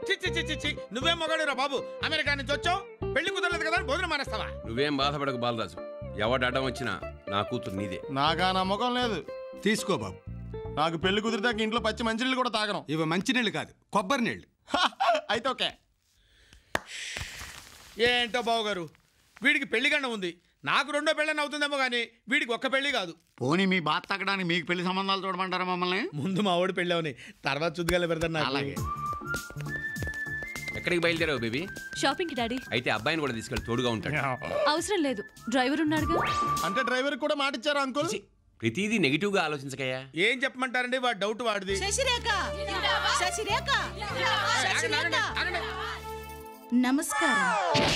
చిచ్చి చిచ్చి చి నువ్వేం మొగాడురా బాబు అమెరికా నుంచి వచ్చావు పెళ్లి కుదరలేదు కదా అని భోజనం మానేస్తావా నువ్వేం బాధపడకు బాలరాజు ఎవడు అడ్డం వచ్చినా నా కూతురు నీదే నాకా నమ్మకం లేదు తీసుకో బాబు నాకు పెళ్లి కుదిరితే ఇంట్లో పచ్చి మంచినీళ్ళు కూడా తాగను ఇవి మంచినీళ్ళు కాదు కొబ్బరి నీళ్ళు అయితే ఓకే ఏంటో బాబు గారు వీడికి పెళ్లి గండ ఉంది నాకు రెండో పెళ్ళని అవుతుందేమో కానీ వీడికి ఒక్క పెళ్లి కాదు పోనీ మీ బాధ తగ్గడానికి మీకు పెళ్లి సంబంధాలు చూడమంటారా మమ్మల్ని ముందు మా వాడు పెళ్ళి అవని తర్వాత చుద్దుగాలే పెడతాను నాకు. అలాగే ఎక్కడికి బయలుదేరావు బేబీ షాపింగ్ కి డాడీ అయితే అబ్బాయిని కూడా తీసుకెళ్ళి తోడుగా ఉంటాడు అవసరం లేదు డ్రైవర్ ఉన్నాడుగా అంటే డ్రైవర్ కూడా మాట ఇచ్చారా అంకుల్ ఛీ, ప్రతిదీ నెగిటివ్ గా ఆలోచించకయ్యా ఏం చెప్పమంటారండి వాడు డౌట్ వాడిది శశిరేఖ శశిరేఖ ఆగండి, ఆగండి, ఆగండి. నమస్కారం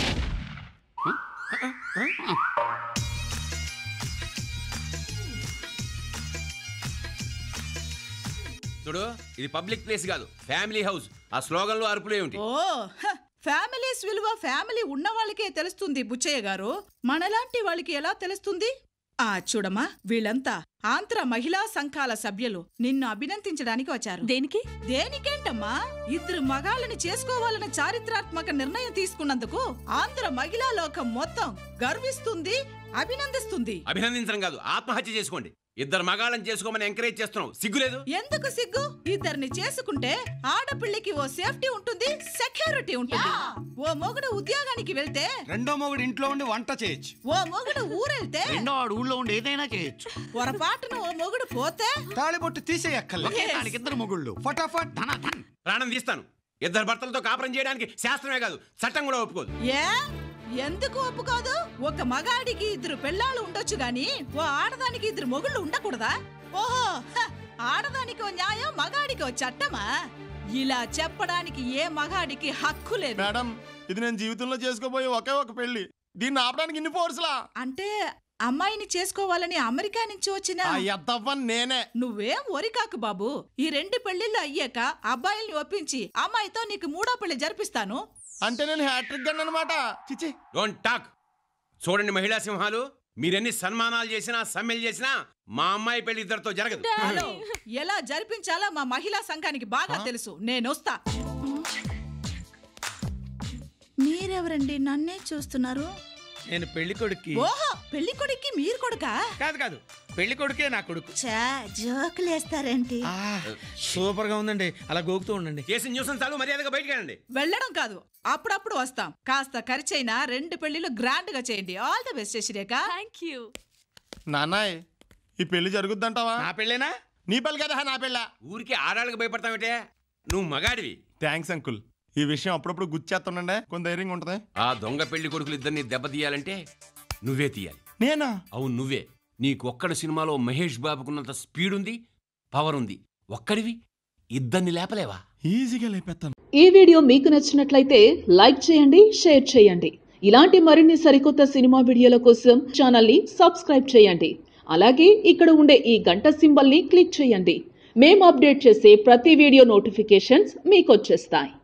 చూడు ఇది పబ్లిక్ ప్లేస్ కాదు ఫ్యామిలీ హౌస్ ఆ స్లోగన్ లో అరుపులు ఏమిటి ఓ హ, ఫ్యామిలీస్ విలువ ఫ్యామిలీ ఉన్న వాళ్ళకే తెలుస్తుంది బుచ్చయ్య గారు మనలాంటి వాళ్ళకి ఎలా తెలుస్తుంది ఆ చూడమ్మా వీళ్ళంతా ఆంధ్ర మహిళా సంఘాల సభ్యులు నిన్ను అభినందించడానికి వచ్చారు దేనికి దేనికేంటమ్మా ఇద్దరు మగాళ్ళని చేసుకోవాలన్న చారిత్రాత్మక నిర్ణయం తీసుకున్నందుకు ఆంధ్ర మహిళా లోకం మొత్తం గర్విస్తుంది అభినందిస్తుంది అభినందించడం కాదు ఆత్మహత్య చేసుకోండి ఇద్దరు మగాళ్ళని చేసుకోమని ఎంకరేజ్ చేస్తున్నావు సిగ్గులేదు ఎందుకు సిగ్గు ఇద్దరిని చేసుకుంటే ఆడపిల్లకి ఓ సేఫ్టీ ఉంటుంది సెక్యూరిటీ ఉంటుంది ఓ మొగుడు ఉద్యోగానికి వెళ్తే రెండో మొగుడు ఇంట్లో ఉండి వంట చేయొచ్చు ఓ మొగుడు ఊరెళ్తే రెండో వాడు ఊళ్ళో ఉండి ఏదైనా చేయొచ్చు పొరపాటున ఓ మొగుడు పోతే తాళిబొట్టు తీసేయక్కర్లే ఒకే దానికి ఇద్దరు మొగుళ్ళు ఫటాఫట్ ధన ధన్ ప్రాణం తీస్తాను ఇద్దరు భర్తలతో కాపురం చేయడానికి శాస్త్రమే కాదు చట్టం కూడా ఒప్పుకోదు ఏ ఎందుకు ఒప్పుకోదు ఒక మగాడికి ఇద్దరు పెళ్ళాళ్ళు ఉండొచ్చు గాని ఓ ఆడదానికి ఇద్దరు మొగుళ్ళు ఉండకూడదా ఓహో హ, ఆడదానికి ఓ న్యాయం మగాడికి ఓ చట్టమా ఇలా చెప్పడానికి ఏ మగాడికి హక్కు లేదు మేడం ఇది నేను జీవితంలో చేసుకోబోయే ఒకే ఒక పెళ్లి దీన్ని ఆపడానికి ఇన్ని ఫోర్స్లా అంటే అమ్మాయిని చేసుకోవాలని అమెరికా నుంచి వచ్చిన ఆ ఎద్దవ్వన్ నేనే నువ్వేం ఒరికాకు బాబు ఈ రెండు పెళ్లిళ్ళు అయ్యాక అబ్బాయిల్ని ఒప్పించి అమ్మాయితో నీకు మూడో పెళ్లి జరిపిస్తాను అంటే నేను హ్యాట్రిక్ గన్ అనమాట చిచి డోంట్ టాక్ చూడండి మహిళా సింహాలు మీరెన్ని సన్మానాలు చేసినా సమ్మెలు చేసినా మా అమ్మాయి పెళ్లి ఇద్దరితో జరగదు హలో ఎలా జరిపించాలో మా మహిళా సంఘానికి బాగా తెలుసు నేనొస్తా మీరెవరండి నన్నే చూస్తున్నారు నేను పెళ్లి కొడుక్కి ఓహో పెళ్లి కొడుక్కి మీరు కొడుకా కాదు కాదు పెళ్లి కొడుకే నా కొడుకు చా జోకులేస్తారేంటి ఆ, సూపర్ గా ఉందండి అలా గోకుతూ ఉండండి చేసిన న్యూసెన్స్ చాలు మర్యాదగా బయటికి వెళ్ళండి వెళ్ళడం కాదు అప్పుడప్పుడు వస్తాం కాస్త ఖర్చైనా రెండు పెళ్లిలు గ్రాండ్ గా చేయండి all the best Shashirekha thank you నాన్నాయ్ ఈ పెళ్లి జరుగుద్దంటావా నా పెళ్ళేనా నీ పెళ్లి కదా నా పెళ్ళ ఊరికి ఆడాళ్ళకి భయపడతావేటే నువ్వు మగాడివి థ్యాంక్స్ అంకుల్ ఈ విషయం అప్పుడప్పుడు గుర్చేస్తుండే కొంత ధైర్యంగా ఉంటది ఆ దొంగ పెళ్లి కొడుకులు ఇద్దరిని దెబ్బతీయాలంటే నువ్వే తీయాలి నేనా అవును నువ్వే నీకు ఒక్కడ సినిమాలో మహేష్ బాబుకున్నంత స్పీడ్ ఉంది పవర్ ఉంది ఒక్కడివి ఇద్దరిని లేపలేవా ఈజీగా లేపెత్తాను ఈ వీడియో మీకు నచ్చినట్లయితే లైక్ చేయండి షేర్ చేయండి ఇలాంటి మరిన్ని సరికొత్త సినిమా వీడియోల కోసం ఛానల్ని సబ్స్క్రైబ్ చేయండి అలాగే ఇక్కడ ఉండే ఈ గంట సింబల్ని క్లిక్ చేయండి మేము అప్డేట్ చేసే ప్రతి వీడియో నోటిఫికేషన్స్ మీకు వచ్చేస్తాయి